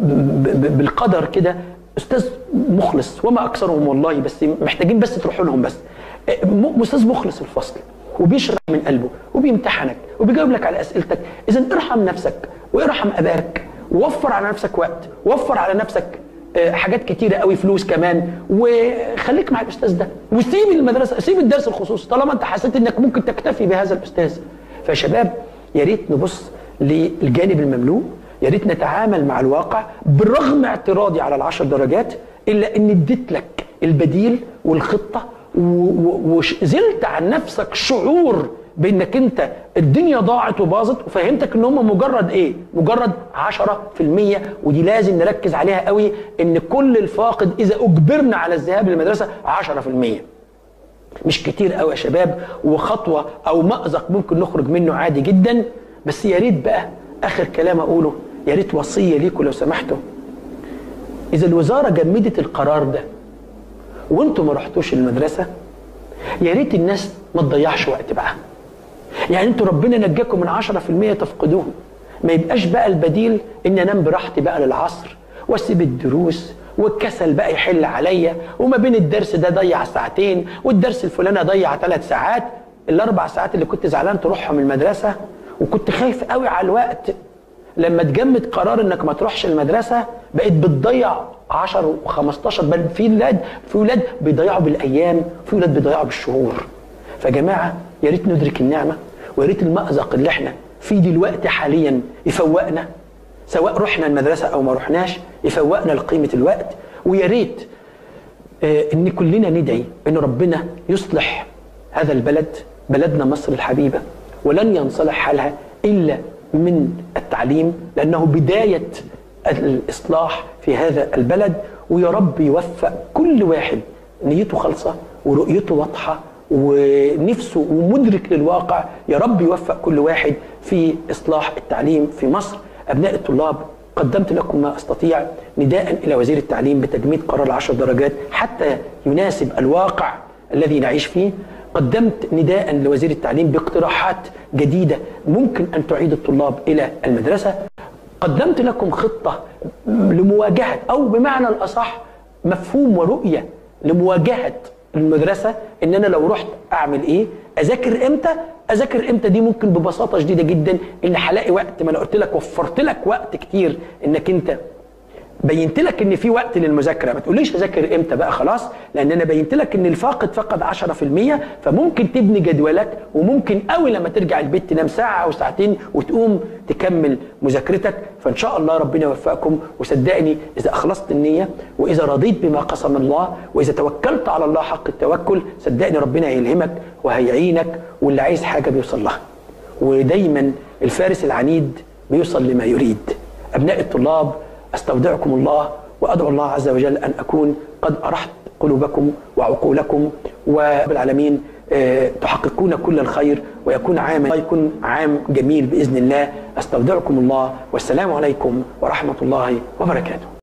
بالقدر كده استاذ مخلص وما اكثرهم والله بس محتاجين بس تروحوا لهم بس استاذ مخلص في الفصل وبيشرح من قلبه وبيمتحنك وبيجاوب لك على اسئلتك اذا ارحم نفسك وارحم اباك ووفر على نفسك وقت وفر على نفسك حاجات كتيرة قوي فلوس كمان وخليك مع الاستاذ ده وسيب المدرسه سيب الدرس الخصوصي طالما انت حسيت انك ممكن تكتفي بهذا الاستاذ فيا شباب يا ريت نبص للجانب المملوء يا ريت نتعامل مع الواقع بالرغم اعتراضي على العشر درجات الا ان اديت لك البديل والخطه وزلت عن نفسك شعور بانك انت الدنيا ضاعت وباظت وفهمتك ان هم مجرد ايه؟ مجرد 10% ودي لازم نركز عليها قوي ان كل الفاقد اذا اجبرنا على الذهاب للمدرسه 10% مش كتير قوي يا شباب وخطوه او مأزق ممكن نخرج منه عادي جدا بس يا ريت بقى اخر كلام اقوله يا ريت وصيه ليكم لو سمحتوا اذا الوزاره جمدت القرار ده وانتوا ما رحتوش المدرسه يا ريت الناس ما تضيعش وقت بقى يعني انتوا ربنا نجاكم من 10% تفقدوهم ما يبقاش بقى البديل ان انام براحتي بقى للعصر واسيب الدروس والكسل بقى يحل عليا وما بين الدرس ده ضيع ساعتين والدرس الفلاني ضيع ثلاث ساعات الاربع ساعات اللي كنت زعلان تروحهم المدرسه وكنت خايف قوي على الوقت لما تجمد قرار انك ما تروحش المدرسه بقيت بتضيع 10 و15 بل في ولاد في ولاد بيضيعوا بالايام في ولاد بيضيعوا بالشهور فيا جماعه يا ريت ندرك النعمه ويا ريت المأزق اللي احنا فيه دلوقتي حاليا يفوقنا سواء رحنا المدرسه او ما رحناش يفوقنا لقيمه الوقت ويا ريت آه ان كلنا ندعي ان ربنا يصلح هذا البلد بلدنا مصر الحبيبه ولن ينصلح حالها الا من التعليم لانه بدايه الاصلاح في هذا البلد ويا رب يوفق كل واحد نيته خالصه ورؤيته واضحه ونفسه ومدرك للواقع يا رب يوفق كل واحد في اصلاح التعليم في مصر ابناء الطلاب قدمت لكم ما استطيع نداء الى وزير التعليم بتجميد قرار العشر درجات حتى يناسب الواقع الذي نعيش فيه قدمت نداء لوزير التعليم باقتراحات جديده ممكن ان تعيد الطلاب الى المدرسه قدمت لكم خطه لمواجهه او بمعنى الاصح مفهوم ورؤيه لمواجهه المدرسه ان انا لو رحت اعمل ايه اذاكر امتى اذاكر امتى دي ممكن ببساطه شديده جدا ان هلاقي وقت ما انا قلت لك وفرت لك وقت كتير انك انت بينت لك ان في وقت للمذاكره ما تقوليش اذاكر امتى بقى خلاص لان انا بينت لك ان الفاقد فقد 10% فممكن تبني جدولك وممكن قوي لما ترجع البيت تنام ساعه او ساعتين وتقوم تكمل مذاكرتك فان شاء الله ربنا يوفقكم وصدقني اذا اخلصت النيه واذا رضيت بما قسم الله واذا توكلت على الله حق التوكل صدقني ربنا هيلهمك وهيعينك واللي عايز حاجه بيوصل لها ودايما الفارس العنيد بيوصل لما يريد ابناء الطلاب استودعكم الله وادعو الله عز وجل ان اكون قد ارحت قلوبكم وعقولكم وبالعالمين تحققون كل الخير ويكون عام يكون عام جميل باذن الله استودعكم الله والسلام عليكم ورحمه الله وبركاته